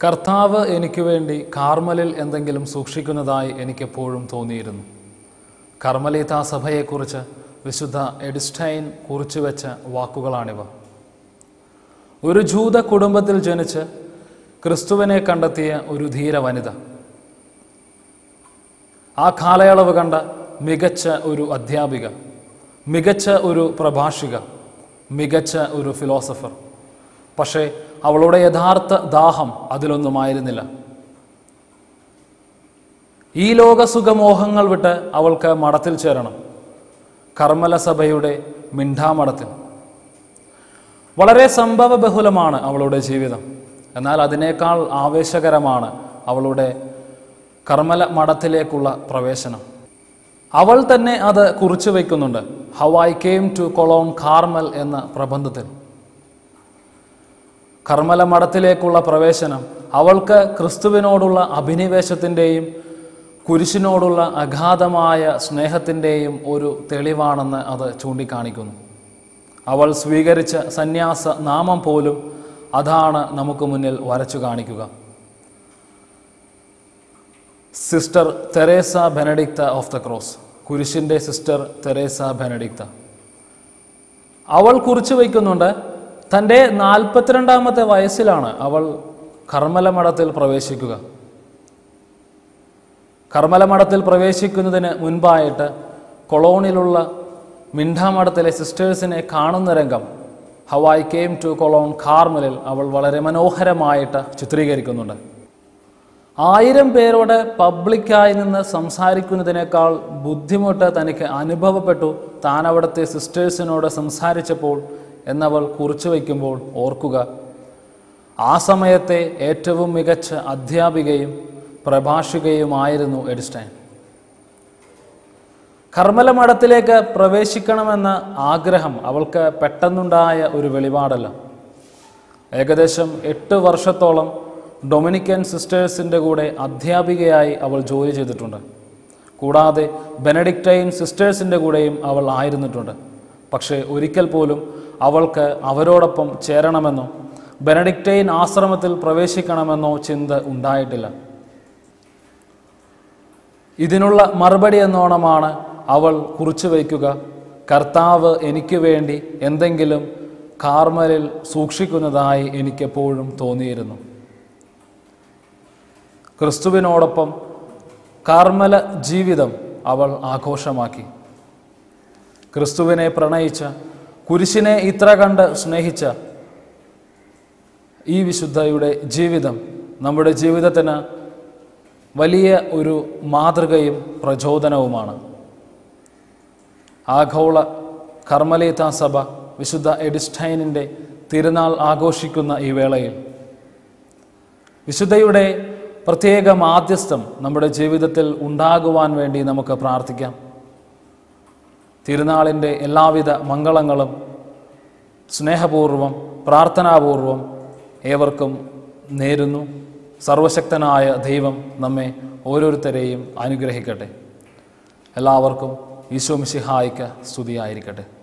കർത്താവ് എനിക്ക് വേണ്ടി കാർമലിൽ എന്തെങ്കിലും സൂക്ഷിക്കുന്നതായി എനിക്കെപ്പോഴും തോന്നിയിരുന്നു കർമ്മലീത സഭയെക്കുറിച്ച് വിശുദ്ധ എഡിസ്റ്റൈൻ കുറിച്ചുവെച്ച വാക്കുകളാണിവ ഒരു ജൂത കുടുംബത്തിൽ ജനിച്ച് ക്രിസ്തുവിനെ കണ്ടെത്തിയ ഒരു ധീര വനിത ആ കാലയളവ് കണ്ട മികച്ച ഒരു അധ്യാപിക മികച്ച ഒരു പ്രഭാഷിക മികച്ച ഒരു ഫിലോസഫർ പക്ഷേ അവളുടെ യഥാർത്ഥ ദാഹം അതിലൊന്നുമായിരുന്നില്ല ഈ ലോക സുഖമോഹങ്ങൾ വിട്ട് അവൾക്ക് മഠത്തിൽ ചേരണം കർമ്മല സഭയുടെ മിണ്ടാമഠത്തിൽ വളരെ സംഭവബഹുലമാണ് അവളുടെ ജീവിതം എന്നാൽ അതിനേക്കാൾ ആവേശകരമാണ് അവളുടെ കർമ്മല മഠത്തിലേക്കുള്ള പ്രവേശനം അവൾ തന്നെ അത് കുറിച്ചു വയ്ക്കുന്നുണ്ട് how I came to Cologne Carmel എന്ന പ്രബന്ധത്തിൽ കർമ്മല മഠത്തിലേക്കുള്ള പ്രവേശനം അവൾക്ക് ക്രിസ്തുവിനോടുള്ള അഭിനിവേശത്തിൻ്റെയും കുരിശിനോടുള്ള അഗാധമായ സ്നേഹത്തിൻ്റെയും ഒരു തെളിവാണെന്ന് അത് ചൂണ്ടിക്കാണിക്കുന്നു അവൾ സ്വീകരിച്ച സന്യാസ നാമം പോലും അതാണ് നമുക്ക് മുന്നിൽ വരച്ചു കാണിക്കുക sister Teresa Benedicta of the cross കുരിശിൻ്റെ സിസ്റ്റർ തെരേസ ബെനഡിക്ത അവൾ കുറിച്ചു വയ്ക്കുന്നുണ്ട് തൻ്റെ നാൽപ്പത്തിരണ്ടാമത്തെ വയസ്സിലാണ് അവൾ കർമ്മലമഠത്തിൽ പ്രവേശിക്കുക കർമ്മലമഠത്തിൽ പ്രവേശിക്കുന്നതിന് മുൻപായിട്ട് കൊളോണിലുള്ള മിണ്ടാമഠത്തിലെ സിസ്റ്റേഴ്സിനെ കാണുന്ന രംഗം how I came to Cologne കാർമലിൽ അവൾ വളരെ മനോഹരമായിട്ട് ചിത്രീകരിക്കുന്നുണ്ട് ആയിരം പേരോട് പബ്ലിക്കായി നിന്ന് സംസാരിക്കുന്നതിനേക്കാൾ ബുദ്ധിമുട്ട് തനിക്ക് അനുഭവപ്പെട്ടു താൻ അവിടുത്തെ സിസ്റ്റേഴ്സിനോട് സംസാരിച്ചപ്പോൾ എന്നവൾ കുറിച്ചു വയ്ക്കുമ്പോൾ ഓർക്കുക ആ സമയത്തെ ഏറ്റവും മികച്ച അധ്യാപികയും പ്രഭാഷികയുമായിരുന്നു എഡിസ്റ്റൈൻ കർമ്മല മഠത്തിലേക്ക് പ്രവേശിക്കണമെന്ന ആഗ്രഹം അവൾക്ക് പെട്ടെന്നുണ്ടായ ഒരു വെളിപാടല്ല ഏകദേശം എട്ട് വർഷത്തോളം ഡൊമിനിക്കൻ സിസ്റ്റേഴ്സിൻ്റെ കൂടെ അധ്യാപികയായി അവൾ ജോലി ചെയ്തിട്ടുണ്ട് കൂടാതെ ബെനഡിക്റ്റൈൻ സിസ്റ്റേഴ്സിൻ്റെ കൂടെയും അവൾ ആയിരുന്നിട്ടുണ്ട് പക്ഷേ ഒരിക്കൽ പോലും അവൾക്ക് അവരോടൊപ്പം ചേരണമെന്നോ ബെനഡിക്റ്റൈൻ ആശ്രമത്തിൽ പ്രവേശിക്കണമെന്നോ ചിന്ത ഉണ്ടായിട്ടില്ല ഇതിനുള്ള മറുപടി എന്നോണമാണ് അവൾ കുറിച്ചു വയ്ക്കുക കർത്താവ് എനിക്ക് വേണ്ടി എന്തെങ്കിലും കാർമലിൽ സൂക്ഷിക്കുന്നതായി എനിക്കെപ്പോഴും തോന്നിയിരുന്നു ക്രിസ്തുവിനോടൊപ്പം കാർമല ജീവിതം അവൾ ആഘോഷമാക്കി ക്രിസ്തുവിനെ പ്രണയിച്ച കുരിശിനെ ഇത്ര കണ്ട് സ്നേഹിച്ച ഈ വിശുദ്ധയുടെ ജീവിതം നമ്മുടെ ജീവിതത്തിന് വലിയ ഒരു മാതൃകയും പ്രചോദനവുമാണ് ആഗോള കർമ്മലീത സഭ വിശുദ്ധ എഡിസ്റ്റൈനിൻ്റെ തിരുനാൾ ആഘോഷിക്കുന്ന ഈ വേളയിൽ വിശുദ്ധയുടെ പ്രത്യേക മാധ്യസ്ഥം നമ്മുടെ ജീവിതത്തിൽ ഉണ്ടാകുവാൻ വേണ്ടി നമുക്ക് പ്രാർത്ഥിക്കാം തിരുനാളിൻ്റെ എല്ലാവിധ മംഗളങ്ങളും സ്നേഹപൂർവം പ്രാർത്ഥനാപൂർവം ഏവർക്കും നേരുന്നു സർവശക്തനായ ദൈവം നമ്മെ ഓരോരുത്തരെയും അനുഗ്രഹിക്കട്ടെ എല്ലാവർക്കും ഈശോ മിശിഹായിക്ക് സ്തുതിയായിരിക്കട്ടെ